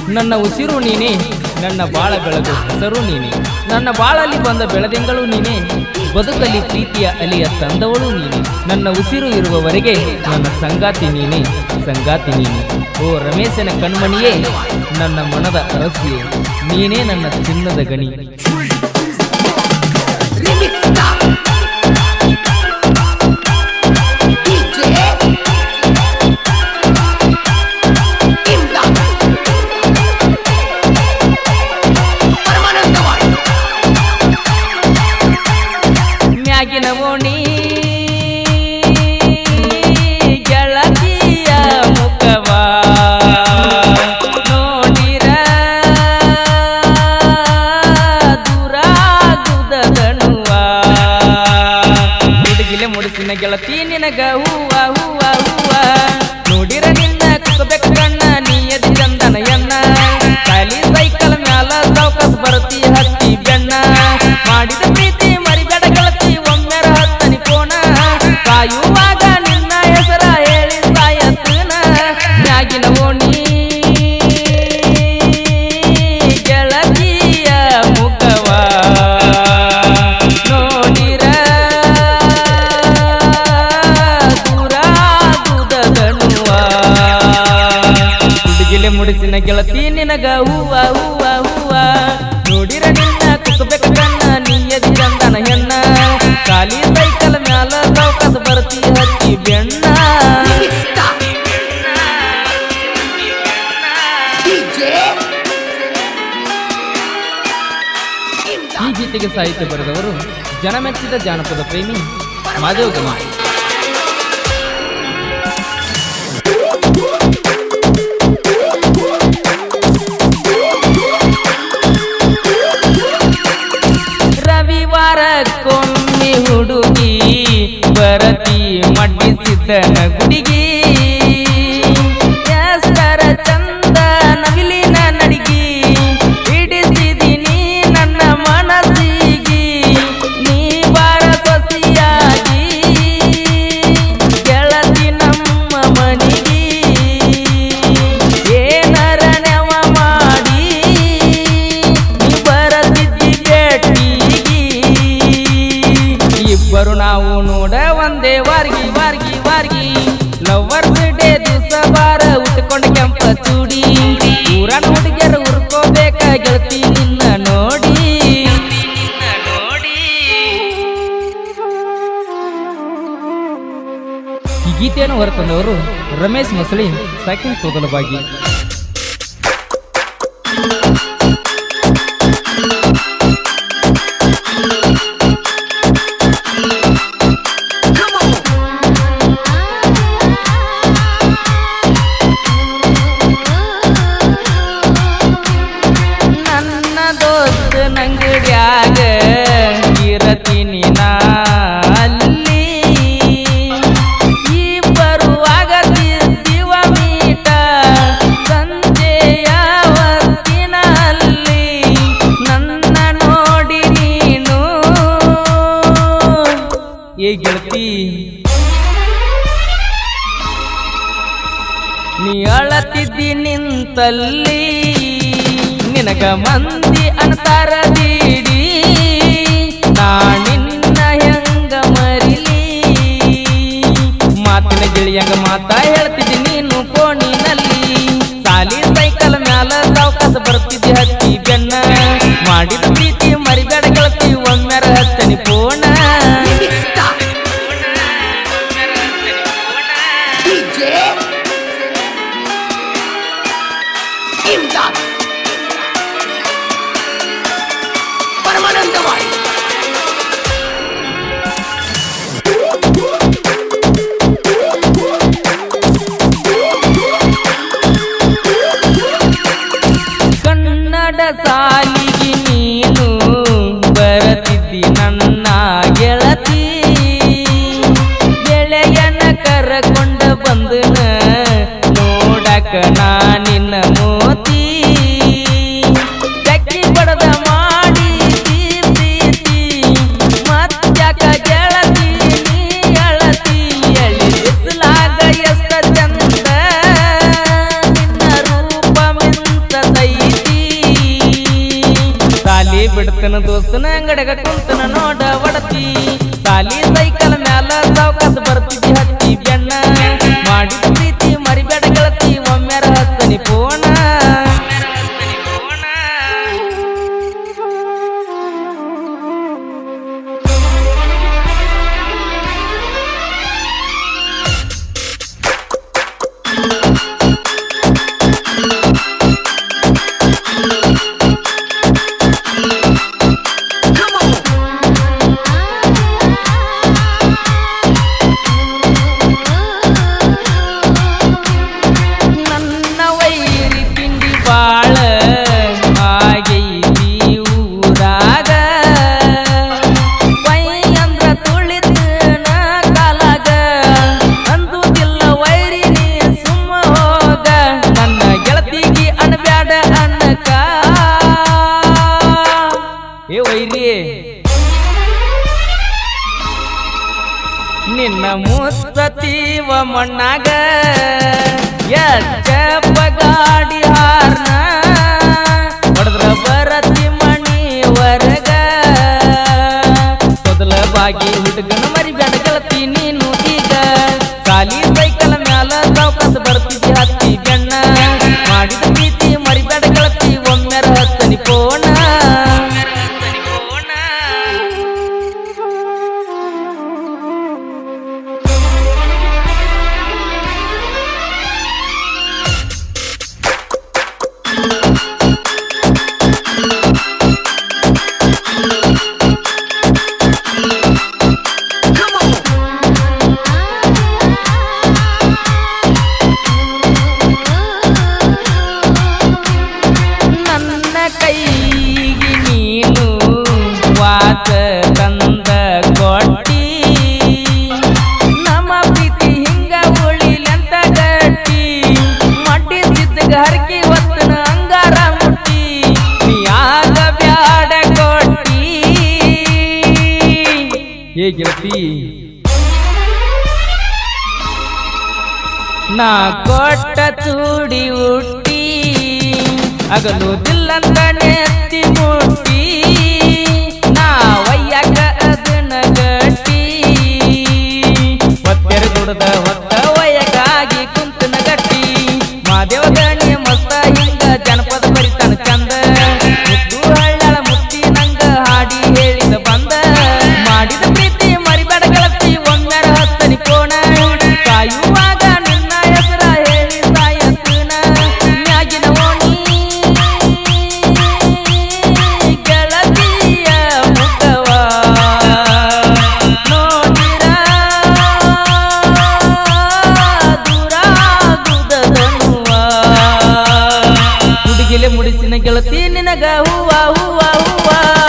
ನನ್ನ ಉಸಿರು ನೀನೇ ನನ್ನ ಬಾಳ ಬೆಳಗು ಹೆಸರು ನೀನೆ ನನ್ನ ಬಾಳಲ್ಲಿ ಬಂದ ಬೆಳದಿಂಗಳು ನೀನೆ ಬದುಕಲ್ಲಿ ಪ್ರೀತಿಯ ಅಲಿಯ ತಂದವಳು ನೀನೆ ನನ್ನ ಉಸಿರು ಇರುವವರೆಗೆ ನನ್ನ ಸಂಗಾತಿ ನೀನೆ ಸಂಗಾತಿ ನೀನೆ ಓ ರಮೇಶನ ಕಣ್ಮಣಿಯೇ ನನ್ನ ಮನದ ಅರಸಿಯೇ ನೀನೇ ನನ್ನ ಚಿನ್ನದ ಗಣಿ Remix stop. DJ. Imdad. Paramanandawadi ಮ್ಯಾಗಿನ ಓಣಿ ಗೆಳತಿಯ ಮುಖವ ನೋಡಿರ ದೂರಾಗುದ ದಣುವ ಹುಡುಗಿಲೆ ಮುಡಿಸಿನ ಗೆಳತಿ ನಿನಗ ಹೂವ ಹೂವ ಹೂವ ನೋಡಿರ ನಿನ್ನ ಕುಕ್ಕಬೇಕು ಕಣ್ಣ ನೀ ಎದಿ ಚಂದನ ಎನ್ನ ಖಾಲಿ ಸೈಕಲ್ ಮ್ಯಾಲ ಸಾವ್ಕಾಸ್ ಬರ್ತಿ ಹತ್ತಿ ಬೆನ್ನ ಮಾಡಿದ ಪ್ರೀತಿ ಮರಿಬೇಡ ಗೆಳತಿ ಒಮ್ಮೆರ ಹತ್ತನಿ ಕೋಣ ಕಾಯುವಾಗ ನಿನ್ನ ಹೆಸರ ಹೇಳಿ ಸಾಯತ್ತನ ಮ್ಯಾಗಿನ ಓಣಿ ಗೆಳತಿಯ ಮುಖವ ನೋಡಿರ ದೂರಾಗುದ ದಣುವ ಹುಡುಗಿಲೆ ಮುಡಿಸಿನ ಗೆಳತಿ ನಿನಗ ಹೂವ ಹೂವ ಹೂವ ನೋಡಿರ ನಿನ್ನ ಕುಕ್ಕಬೇಕು ಕಣ್ಣ ನೀ ಎದಿರಂದನ ಹೆಣ್ಣ ಖಾಲಿ ಸೈಕಲ್ ಮ್ಯಾಲ ಸಾವ್ಕಾಸ್ ಬರ್ತಿ ಹತ್ತಿ ಬೆಣ್ಣ Remix stop. DJ. ಈ ಗೀತೆಗೆ ಸಾಹಿತ್ಯ ಬರೆದವರು ಜನಮೆಚ್ಚಿದ ಜಾನಪದ ಪ್ರೇಮಿ ಮಾದೇವ್ ಗಮ ರವಿವಾರಕ್ಕೊಮ್ಮೆ ಹುಡುಗಿ ಬರತಿ ಮಡ್ಡಿಸಿದ್ದನ ಗುಡಿಗಿ ಎಷ್ಟರ ಚಂದ ನವಿಲಿನ ನಡಿಗಿ ಹಿಡಿಸಿದಿನಿ ನನ್ನ ಮನಸ್ಸಿಗಿ ನೀ ಬಾರ ಸೊಸಿಯಾಗಿ ಗೆಳತಿ ನಮ್ಮ ಮನಿಗಿ ಏನರ ನೆವ ಮಾಡಿ ನೀ ಬರತಿದ್ದಿ ಭೇಟಿಗಿ ಇಬ್ಬರು ನಾವು ನೋಡ ಒಂದೇ ವಾರ್ಗಿ ವಾರ್ಗಿ ವಾರ್ಗಿ ಲವರ್ಸ್ ಡೇ ದಿವಸ ಬಾರ ಉಟ್ಕೊಂಡು ಕೆಂಪ ಚೂಡಿ ಊರನ ಹುಡುಗಿಯರು ಉರ್ಕೋಬೇಕ ಗೆಳತಿ ನಿನ್ನ ನೋಡಿ ಈ ಗೀತೆಯನ್ನು ಹೊರತಂದವರು Ramesh Masali second Todalbagi Come on. ನನ್ನ ದೋಸ್ತ ನಂಗಡ್ಯಾಗ ಇರತೀನಿ ನಾ ಅಲ್ಲಿ ಇಬ್ಬರುವಾಗ ತಿರ್ತೀವ ಮೀಟ ಸಂಜೆಯ ಹೊತ್ತಿನಲ್ಲಿ ನನ್ನ ನೋಡಿ ನೀನು ಏ ಗೆಳತಿ ನೀ ಅಳತಿದ್ದಿ ನಿಂತಲ್ಲಿ ನಿನಗ ಮಂದಿ ಅಂತಾರ ದೀಡಿ ನಾ ನಿನ್ನ ಹೆಂಗ ಮರಿಲಿ ಮಾತಿನ ಗಿಳಿಯಂಗ ಮಾತಾ ಹೇಳ್ತಿದ್ದಿ ನೀನು ಕೋಣಿನಲ್ಲಿ ಸಾಲಿ ಸೈಕಲ್ ಮ್ಯಾಲ ಸಾವ್ಕಾಸ ಬರ್ತಿದ್ದಿ ಹತ್ತಿ ಬೆನ್ನ ಮಾಡಿದ ಪ್ರೀತಿ ಮರಿಬೇಡ ಗೆಳತಿ ಒಮ್ಮೆರ ಹಚ್ಚನಿ ಪೋಣ Remix stop. DJ. Imdad. Paramanandawadi Kannada ಸಾಲಿಗೆ ನೀನು ಬರತಿದ್ದಿ ನನ್ನ ಗೆಳತಿ ಗೆಳೆಯನ ಕರಕೊಂಡ ಬಂದನ ನೋಡಕ ನಾ ನಿನ್ನ ಮೋತಿ ಬಿಡ್ತನ ದೋಸ್ತನ ಅಂಗಡಗ ಕುಂತನ ನೋಡ ಒಡತಿ ಸಾಲಿ ಸೈಕಲ್ ಮ್ಯಾಲ ಸಾವ್ಕಾಸ ಬರ್ತಿದ್ದಿ ಹತ್ತಿ ಬೆಣ್ಣ ಮಾಡಿದ ಪ್ರೀತಿ ಮರಿಬೇಡ ಗೆಳತಿ ಒಮ್ಮೆರ ಹತ್ತನಿ ಪೋಣ Come on. ನನ್ನ ವೈರಿ ತಿಂಡಿ ಬಾಳ ಆಗೈತಿ ಊರಾಗ ವೈ ಅಂದ್ರ ತುಳಿತನ ಕಾಲಾಗ ಅಂದುದಿಲ್ಲ ವೈರಿ ನೀ ಸುಮ್ಮ ಹೋಗ ನನ್ನ ಗೆಳತಿಗೆ ಅಣಬ್ಯಾಡ ಅನ್ನಕ ಏ ವೈರಿ ನಿನ್ನ ಮುಸ್ತತೀವ ಮಣ್ಣಾಗ ಎಚ್ಚಪ್ಪ ಗಾಡಿ ಹಾರ್ನ ಹೊಡೆದ್ರ ಬರತಿ ಮಣಿವರೆಗ ಮೊದಲ ಬಾಗಿ ಹುಡುಗನ ಮರಿಬೇಡ ಗೆಳತಿ ನೀನು ಈಗ ಖಾಲಿ ಸೈಕಲ್ ಮ್ಯಾಲ ಸಾವ್ಕಾಸ ಬರ್ತಿದ್ದಿ ಹತ್ತಿ ಬೆಣ್ಣ ಮಾಡಿದ ಪ್ರೀತಿ ಮರಿಬೇಡ ಗೆಳತಿ ಒಮ್ಮೆರ ಹತ್ತನಿ ಕೋಣ Come on. ನನ್ನ ಕೈಗೆ ನೀನು ವಾತ ತಂದ ಕೊಟ್ಟಿ ನಮ್ಮ ಪ್ರೀತಿ ಹಿಂಗ ಉಳಿಲೆಂತ ಗಟ್ಟಿ ಮಟ್ಟಿ ಸಿದ್ಧ ಹರಕಿ ಒತ್ತನ ಅಂಗಾರ ಮುಟ್ಟಿ ನೀ ಆಗ ಬ್ಯಾಡ ಕೊಟ್ಟಿ ಏ ಗೆಳತಿ ನಾ ಕೊಟ್ಟ ಚೂಡಿ ಹುಟ್ಟಿ ಅಗಲುದಿಲ್ಲಂತ ನೆತ್ತಿ ಮುಟ್ಟಿ ನಾ ಒಯ್ಯಾಕ ಅದನ್ನ ಗಟ್ಟಿ ಒತ್ತೆರ ದುಡ್ದ ಹೊತ್ತ ಒಯ್ಯಗಾಗಿ ಕುಂತನ ಗಟ್ಟಿ ಮಾದೇವ ಗಣಿ ಮಸ್ತ ಹಿಂಗ ಜನಪದ ಬರಿತಾನ ಚಂದ ಮುತ್ತು ಹಳ್ಳಳ ಮುತ್ತಿ ನಂಗ ಹಾಡಿ ಹೇಳಿದ ಬಂದ ಮಾಡಿದ ಪ್ರೀತಿ ಮರಿಬೇಡ ಗೆಳತಿ ಒಮ್ಮೆರ ಹತ್ತನಿ ಕೋಣ ಕಾಯುವಾಗ ನಿನ್ನ ಹೆಸರ ಹೇಳಿ ಸಾಯತ್ತನ ಮ್ಯಾಗಿನ ಓಣಿ ಗೆಳತಿಯ ಮುಖವ ನೋಡಿರ ದೂರಾಗುದದನುವ ಹುಡುಗಿಲೆ ಮುಡಿಸಿನ ಗೆಳತಿ ನಿನಗ ಹೂವ ಹೂವ ಹೂವ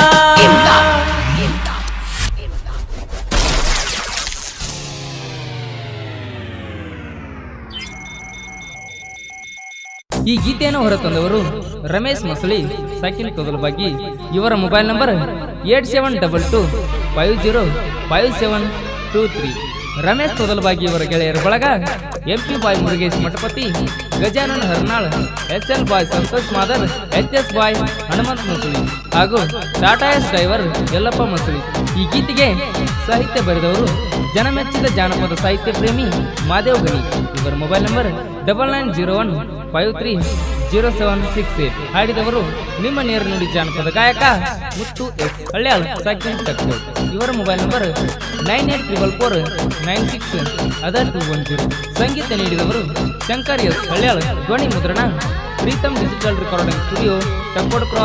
ಈ ಗೀತೆಯನ್ನು ಹೊರತಂದವರು ರಮೇಶ್ ಮಸಳಿ ಸಾಕಿನ್ ಬಗ್ಗೆ ಇವರ mobile number eight seven double two five zero five seven two three Ramesh Todalbagi ಇವರ ಗೆಳೆಯರ ಬಳಗ ಎಂ ಪಿ ಬಾಯ್ ಮುರುಗೇಶ್ ಮಠಪತಿ ಗಜಾನನ್ ಹರ್ನಾಳ್ ಎಸ್ ಎಲ್ ಬಾಯ್ ಸಂತೋಷ್ ಮಾದರ್ ಎಚ್ ಎಸ್ ಬಾಯ್ ಹನುಮಂತ್ ಮಸಳಿ ಹಾಗೂ Tata Ace driver Yallappa Masali ಈ ಗೀತೆಗೆ ಸಾಹಿತ್ಯ ಬರೆದವರು ಜನಮೆಚ್ಚಿದ ಜಾನಪದ ಸಾಹಿತ್ಯ ಪ್ರೇಮಿ ಮಾದೇವ್ ಗಣಿ ಇವರ mobile number double nine zero one five three zero seven six eight ಹಾಡಿದವರು ನಿಮ್ಮ ನೇರ ನುಡಿ ಜಾನಪದ ಗಾಯಕ ಮುತ್ತು ಎಸ್ ಹಳ್ಯಾಳ್ ಸಾಕಿನ್ ಟಕ್ಕೋಡ್ ಇವರ mobile number nine eight triple four nine six other two one zero ಸಂಗೀತ ನೀಡಿದವರು ಶಂಕರ್ ಎಸ್ ಹಳ್ಯಾಳ್ ಧ್ವನಿ ಮುದ್ರಣ ಪ್ರೀತಮ್ ಡಿಜಿಟಲ್ ರೆಕಾರ್ಡಿಂಗ್ ಸ್ಟುಡಿಯೋ ಟಕ್ಕೋಡ್